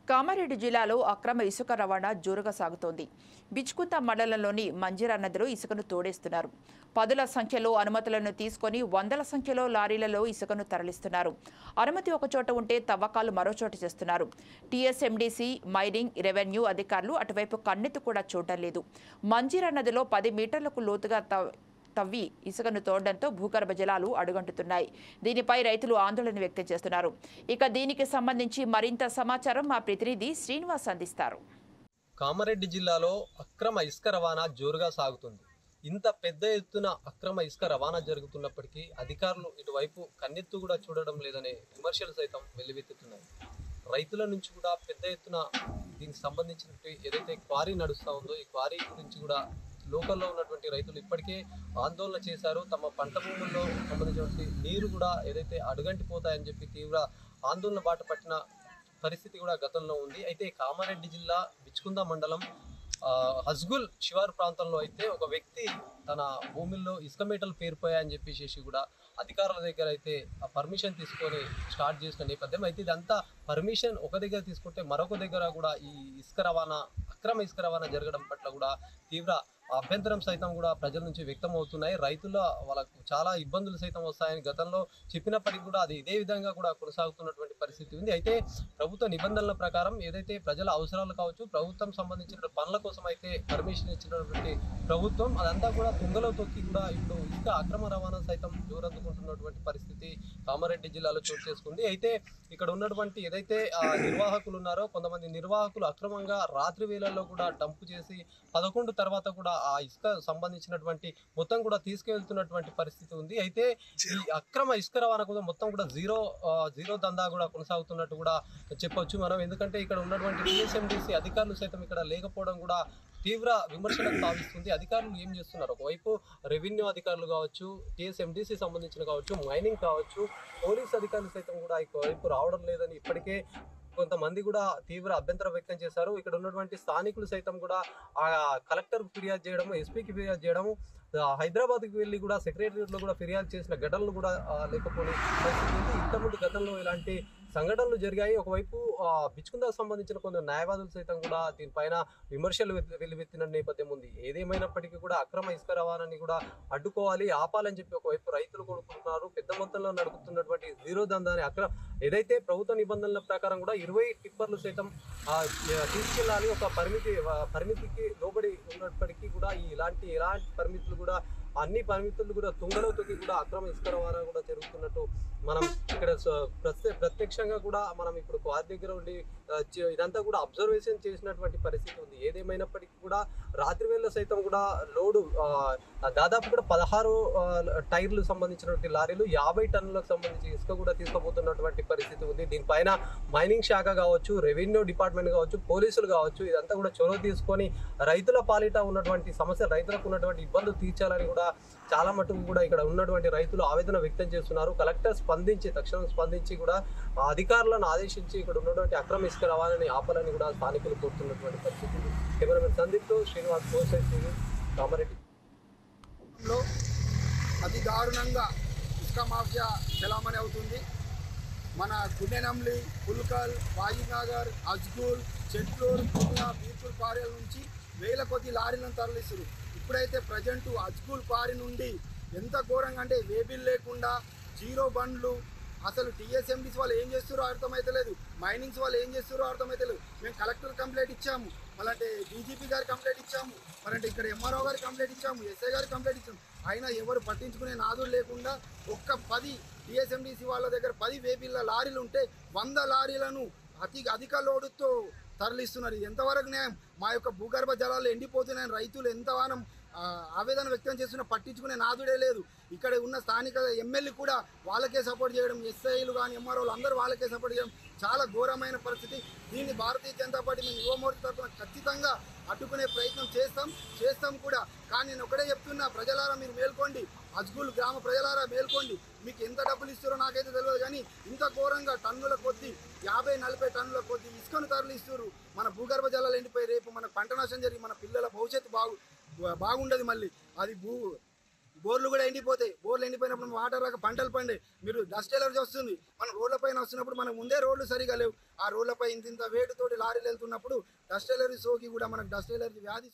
కామారెడ్డి జిల్లాలో అక్రమ ఇసుక రవాణా జోరుగా సాగుతోంది బిచ్కుంత మండలంలోని మంజిరా నదిలో ఇసుకను తోడేస్తున్నారు పదుల సంఖ్యలో అనుమతులను తీసుకొని వందల సంఖ్యలో లారీలలో ఇసుకను తరలిస్తున్నారు అనుమతి ఒక చోట ఉంటే తవ్వకాలు మరో చోట చేస్తున్నారు టీఎస్ఎండీసీ మైనింగ్ రెవెన్యూ అధికారులు అటువైపు కన్నెత్తి కూడా చూడడం లేదు మంజిరా నదిలో పది మీటర్లకు లోతుగా తవ్- తవ్వి ఇసుకను తోడడంతో భూగర్భ జలాలు అడుగంటుతున్నాయి దీనిపై రైతులు ఆందోళన వ్యక్తం చేస్తున్నారు ఇక దీనికి సంబంధించి మరింత సమాచారం మా ప్రతినిధి శ్రీనివాస్ అందిస్తారు కామారెడ్డి జిల్లాలో అక్రమ ఇసుక రవాణా జోరుగా సాగుతుంది ఇంత పెద్ద ఎత్తున అక్రమ ఇసుక రవాణా జరుగుతున్నప్పటికీ అధికారులు ఇటువైపు కన్నెత్తు కూడా చూడడం లేదనే విమర్శలు సైతం వెల్లువెత్తుతున్నాయి రైతుల నుంచి కూడా పెద్ద ఎత్తున దీనికి సంబంధించినట్టు ఏదైతే క్వారీ నడుస్తూ ఉందో ఈ క్వారీ గురించి కూడా లోకల్లో ఉన్నటువంటి రైతులు ఇప్పటికే ఆందోళన చేశారు తమ పంట భూముల్లో సంబంధించినటువంటి నీరు కూడా ఏదైతే అడుగంటిపోతాయని చెప్పి తీవ్ర ఆందోళన బాట పట్టిన పరిస్థితి కూడా గతంలో ఉంది అయితే కామారెడ్డి జిల్లా బిచ్కుంద మండలం ఆ, హస్గుల్ శివారు ప్రాంతంలో అయితే ఒక వ్యక్తి తన భూమిలో ఇసుక మేటలు పేరుపోయాయని చెప్పేసి కూడా అధికారుల దగ్గర అయితే ఆ పర్మిషన్ తీసుకొని స్టార్ట్ చేసిన నేపథ్యం అయితే ఇదంతా పర్మిషన్ ఒక దగ్గర తీసుకుంటే మరొక దగ్గర కూడా ఈ ఇసుక రవాణా అక్రమ ఇసుక రవాణా జరగడం పట్ల కూడా తీవ్ర అభ్యంతరం సైతం కూడా ప్రజల నుంచి వ్యక్తం అవుతున్నాయి రైతుల వాళ్ళకు చాలా ఇబ్బందులు సైతం వస్తాయని గతంలో చెప్పినప్పటికీ కూడా అది ఇదే విధంగా కూడా కొనసాగుతున్నటువంటి పరిస్థితి ఉంది అయితే ప్రభుత్వ నిబంధనల ప్రకారం ఏదైతే ప్రజల అవసరాలు కావచ్చు ప్రభుత్వం సంబంధించిన పనుల కోసం అయితే పర్మిషన్ ఇచ్చినటువంటి ప్రభుత్వం అదంతా కూడా తుంగలో తొక్కి కూడా ఇప్పుడు ఇంకా అక్రమ రవాణా సైతం జోరందుకుంటున్నటువంటి పరిస్థితి కామారెడ్డి జిల్లాలో చోటు చేసుకుంది అయితే ఇక్కడ ఉన్నటువంటి ఏదైతే ఆ, నిర్వాహకులు ఉన్నారో కొంతమంది నిర్వాహకులు అక్రమంగా రాత్రి వేళల్లో కూడా డంపు చేసి పదకొండు తర్వాత కూడా ఆ ఇసుక సంబంధించినటువంటి మొత్తం కూడా తీసుకెళ్తున్నటువంటి పరిస్థితి ఉంది అయితే ఈ అక్రమ ఇసుక రవాణా కూడా మొత్తం కూడా జీరో ఆ, జీరో దందా కూడా కొనసాగుతున్నట్టు కూడా చెప్పొచ్చు మనం ఎందుకంటే ఇక్కడ ఉన్నటువంటి టీఎస్ఎండిసి అధికారులు సైతం ఇక్కడ లేకపోవడం కూడా తీవ్ర విమర్శలకు తావిస్తుంది అధికారులు ఏం చేస్తున్నారు ఒకవైపు రెవెన్యూ అధికారులు కావచ్చు టీఎస్ఎండిసి సంబంధించిన కావచ్చు మైనింగ్ కావచ్చు పోలీస్ అధికారులు సైతం కూడా వైపు రావడం లేదని ఇప్పటికే కొంతమంది కూడా తీవ్ర అభ్యంతరం వ్యక్తం చేశారు ఇక్కడ ఉన్నటువంటి స్థానికులు సైతం కూడా ఆ కలెక్టర్ ఫిర్యాదు చేయడము ఎస్పీకి ఫిర్యాదు చేయడము హైదరాబాద్కి వెళ్ళి కూడా సెక్రటరియట్ లో కూడా ఫిర్యాదు చేసిన ఘటనలు కూడా ఆ, లేకపోని పరిస్థితి ఉంది ఇంతకుముందు గతంలో ఇలాంటి సంఘటనలు జరిగాయి ఒకవైపు ఆ, బిచ్కుందాకు సంబంధించిన కొందరు న్యాయవాదులు సైతం కూడా దీనిపైన విమర్శలు వె- వెల్లువెత్తిన నేపథ్యం ఉంది ఏదేమైనప్పటికీ కూడా అక్రమ ఇసుక రవాణాని కూడా అడ్డుకోవాలి ఆపాలని చెప్పి ఒకవైపు రైతులు కోరుకుంటున్నారు పెద్ద మొత్తంలో నడుపుతున్నటువంటి జీరో దందాని అక్రమ ఏదైతే ప్రభుత్వ నిబంధనల ప్రకారం కూడా ఇరవై టిప్పర్లు సైతం ఆ, తీసుకెళ్ళాలి ఒక పరిమితి ఆ, పరిమితికి లోబడి ఉన్నప్పటికీ కూడా ఈ ఇలాంటి ఎలాంటి పరిమితులు కూడా అన్ని పరిమితులు కూడా తుంగలో తొక్కి కూడా అక్రమ ఇసుక రవాణా కూడా జరుగుతున్నట్టు మనం ఇక్కడ స- ప్రత్య- ప్రత్యక్షంగా కూడా మనం ఇప్పుడు వారి దగ్గర ఉండి ఆ, చే- ఇదంతా కూడా అబ్జర్వేషన్ చేసినటువంటి పరిస్థితి ఉంది ఏదేమైనప్పటికీ కూడా రాత్రి వేళ సైతం కూడా లోడు ఆ, దాదాపు కూడా పదహారు ఆ, టైర్లు సంబంధించినటువంటి లారీలు యాభై టన్నులకు సంబంధించి ఇసుక కూడా తీసుకుపోతున్నటువంటి పరిస్థితి ఉంది దీనిపైన మైనింగ్ శాఖ కావచ్చు రెవెన్యూ డిపార్ట్మెంట్ కావచ్చు పోలీసులు కావచ్చు ఇదంతా కూడా చొరవ తీసుకొని రైతుల పాలిట ఉన్నటువంటి సమస్య రైతులకు ఉన్నటువంటి ఇబ్బందులు తీర్చాలని కూడా చాలా మటుకు కూడా ఇక్కడ ఉన్నటువంటి రైతులు ఆవేదన వ్యక్తం చేస్తున్నారు కలెక్టర్ స్పందించి తక్షణం స్పందించి కూడా ఆ అధికారులను ఆదేశించి ఇక్కడ ఉన్నటువంటి అక్రమ ఇసుక రవాణాని ఆపాలని కూడా స్థానికులు కోరుతున్నటువంటి పరిస్థితి కెమెరామెన్ సందీప్తో శ్రీనివాస్ గోసై టీవీ కామారెడ్డి లో అతి దారుణంగా ఇసుక మాఫియా చలామణి అవుతుంది మన గుండెనంలి పుల్కల్ వాయునగర్ అజ్గూల్ చెట్లూరు పూర్ణియా బీర్పూర్ క్వారీల నుంచి వేల కొద్ది లారీలను తరలిస్తారు ఇప్పుడైతే ప్రజెంట్ అజ్గూల్ క్వారీ నుండి ఎంత ఘోరంగా అంటే వేబిల్ లేకుండా జీరో బండ్లు అసలు టీఎస్ఎండిస్ వాళ్ళు ఏం చేస్తారో అర్థమైతలేదు మైనింగ్స్ వాళ్ళు ఏం చేస్తారో అర్థమైతలేదు మేము కలెక్టర్ కంప్లైంట్ ఇచ్చాము మళ్ళంటే డీజీపీ గారి కంప్లైంట్ ఇచ్చాము మళ్ళంటే ఇక్కడ ఎంఆర్ఓ గారి కంప్లైంట్ ఇచ్చాము ఎస్ఐ గారి కంప్లైంట్ ఇచ్చాము అయినా ఎవరు పట్టించుకునే నాదులు లేకుండా ఒక్క పది టీఎస్ఎండిసి వాళ్ళ దగ్గర పది వేపిల్ల లారీలు ఉంటే వంద లారీలను అతి అధిక లోడుతో తరలిస్తున్నారు ఇది ఎంతవరకు న్యాయం మా యొక్క భూగర్భ జలాలు ఎండిపోతున్నాయని రైతులు ఎంతగానం ఆ, ఆవేదన వ్యక్తం చేస్తున్న పట్టించుకునే నాదుడే లేదు ఇక్కడ ఉన్న స్థానిక ఎమ్మెల్యే కూడా వాళ్ళకే సపోర్ట్ చేయడం ఎస్ఐలు కానీ ఎంఆర్ఓలు అందరూ వాళ్ళకే సపోర్ట్ చేయడం చాలా ఘోరమైన పరిస్థితి దీన్ని భారతీయ జనతా పార్టీ మేము యువమోర్చా తరఫున ఖచ్చితంగా అడ్డుకునే ప్రయత్నం చేస్తాం చేస్తాం కూడా కానీ నేను ఒకటే చెప్తున్నా ప్రజలారా మీరు మేల్కోండి అజ్గుల్ గ్రామ ప్రజలారా మేల్కోండి మీకు ఎంత డబ్బులు ఇస్తారో నాకైతే తెలియదు కానీ ఇంత ఘోరంగా టన్నుల కొద్దీ యాభై నలభై టన్నుల కొద్దీ ఇసుకను తరలిస్తారు మన భూగర్భ జలాలు ఎండిపోయి రేపు మన పంట నష్టం జరిగి మన పిల్లల భవిష్యత్తు బాగు బాగుండదు మళ్ళీ అది భూ బోర్లు కూడా ఎండిపోతాయి బోర్లు ఎండిపోయినప్పుడు వాటర్ రాక పంటలు పండే మీరు డస్ట్ ఎలర్జీ వస్తుంది మనం రోడ్ల పైన వస్తున్నప్పుడు మనకు ముందే రోడ్లు సరిగా లేవు ఆ రోడ్లపై ఇంత ఇంత వేటుతోటి లారీలు వెళ్తున్నప్పుడు డస్ట్ ఎలర్జీ సోకి కూడా మనకు డస్ట్ ఎలర్జీ వ్యాధి